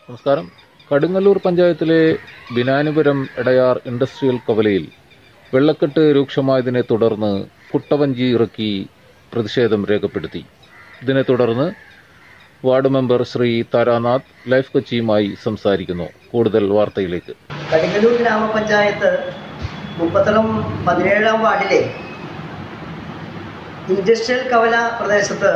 നമസ്കാരം കടുങ്ങല്ലൂർ പഞ്ചായത്തിലെ ബിനാനിപുരം എടയാർ ഇൻഡസ്ട്രിയൽ കവലയിൽ വെള്ളക്കെട്ട് രൂക്ഷമായതിനെ തുടർന്ന് കുട്ടവഞ്ചി ഇറക്കി പ്രതിഷേധം രേഖപ്പെടുത്തി ഇതിനെ തുടർന്ന് ward member Shri Taranath life കൊച്ചിയുമായി സംസാരിക്കുന്നു കൂടുതൽ വാർത്തയിലേക്ക് കടുങ്ങല്ലൂർ ഗ്രാമപഞ്ചായത്ത് മുപ്പത്തളം പതിനേഴാം വാർഡിലെ ഇൻഡസ്ട്രിയൽ കവല പ്രദേശത്ത്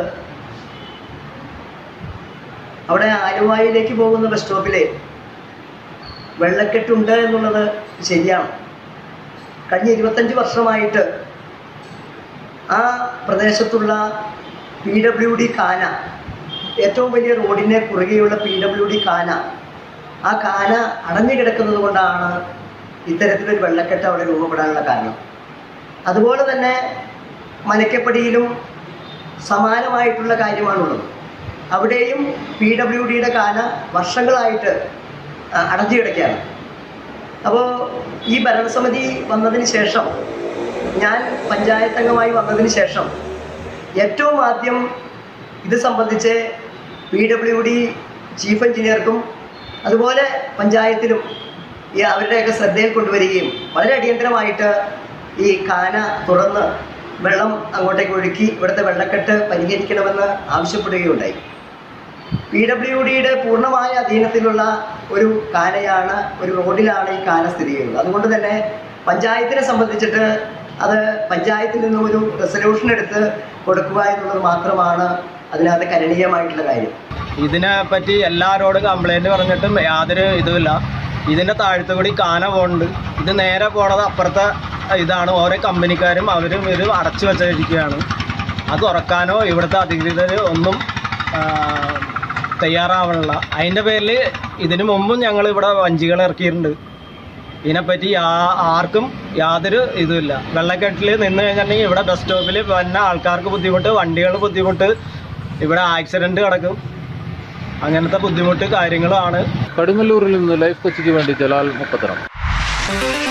അവിടെ ആലുവായിലേക്ക് പോകുന്ന ബസ് സ്റ്റോപ്പിൽ വെള്ളക്കെട്ടുണ്ട് എന്നുള്ളത് ശരിയാണ് കഴിഞ്ഞ ഇരുപത്തഞ്ച് വർഷമായിട്ട് ആ പ്രദേശത്തുള്ള പി ഡബ്ല്യു ഡി കാന ഏറ്റവും വലിയ റോഡിനെ കുറുകെയുള്ള പി ഡബ്ല്യു ഡി കാന ആ കാന അടഞ്ഞു കിടക്കുന്നത് കൊണ്ടാണ് ഇത്തരത്തിലൊരു വെള്ളക്കെട്ട് അവിടെ രൂപപ്പെടാനുള്ള കാരണം അതുപോലെ തന്നെ മനക്കപ്പടിയിലും സമാനമായിട്ടുള്ള കാര്യമാണുള്ളത് അവിടെയും പി ഡബ്ല്യു ഡിയുടെ കാന വർഷങ്ങളായിട്ട് ആ, അടഞ്ഞു കിടക്കുകയാണ് അപ്പോൾ ഈ ഭരണസമിതി വന്നതിന് ശേഷം ഞാൻ പഞ്ചായത്ത് അംഗമായി വന്നതിന് ശേഷം ഏറ്റവും ആദ്യം ഇത് സംബന്ധിച്ച് പി ഡബ്ല്യു ഡി ചീഫ് എഞ്ചിനീയർക്കും അതുപോലെ പഞ്ചായത്തിലും ഈ അവരുടെയൊക്കെ ശ്രദ്ധയിൽ കൊണ്ടുവരികയും വളരെ അടിയന്തരമായിട്ട് ഈ കാന തുറന്ന് വെള്ളം അങ്ങോട്ടേക്ക് ഒഴുക്കി ഇവിടുത്തെ വെള്ളക്കെട്ട് പരിഹരിക്കണമെന്ന് ആവശ്യപ്പെടുകയുണ്ടായി പി ഡബ്ല്യു ഡിയുടെ പൂർണ്ണമായ അധീനത്തിലുള്ള ഒരു കാനയാണ് ഒരു റോഡിലാണ് ഈ കാന സ്ഥിതി ചെയ്യുന്നത് അതുകൊണ്ട് തന്നെ പഞ്ചായത്തിനെ സംബന്ധിച്ചിട്ട് അത് പഞ്ചായത്തിൽ നിന്നും ഒരു റെസൊല്യൂഷൻ എടുത്ത് കൊടുക്കുക എന്നുള്ളത് മാത്രമാണ് അതിനകത്ത് കരണീയമായിട്ടുള്ള കാര്യം ഇതിനെ പറ്റി എല്ലാവരോടും കംപ്ലൈന്റ് പറഞ്ഞിട്ടും യാതൊരു ഇതുമില്ല ഇതിന്റെ താഴത്തു കൂടി കാന പോകുന്നുണ്ട് ഇത് നേരെ പോണത് അപ്പുറത്തെ ഇതാണ് ഓരോ കമ്പനിക്കാരും അവരും ഇവരും അടച്ചു വെച്ചിരിക്കുകയാണ് അത് തുറക്കാനോ ഇവിടുത്തെ അധികൃതർ ഒന്നും ആ, തയ്യാറാവണില്ല അതിന്റെ പേരിൽ ഇതിനു മുമ്പും ഞങ്ങൾ ഇവിടെ വഞ്ചികൾ ഇറക്കിയിട്ടുണ്ട് ഇതിനെപ്പറ്റി യാ- ആർക്കും യാതൊരു ഇതുമില്ല വെള്ളക്കെട്ടിൽ നിന്ന് കഴിഞ്ഞിട്ടുണ്ടെങ്കിൽ ഇവിടെ ബസ് സ്റ്റോപ്പിൽ വന്ന ആൾക്കാർക്ക് ബുദ്ധിമുട്ട് വണ്ടികൾ ബുദ്ധിമുട്ട് ഇവിടെ ആക്സിഡന്റ് കിടക്കും അങ്ങനത്തെ ബുദ്ധിമുട്ട് കാര്യങ്ങളാണ് കടുങ്ങല്ലൂരിൽ നിന്ന് ലൈഫ് കൊച്ചിക്ക് വേണ്ടി ജലാൽ മുപ്പത്തറം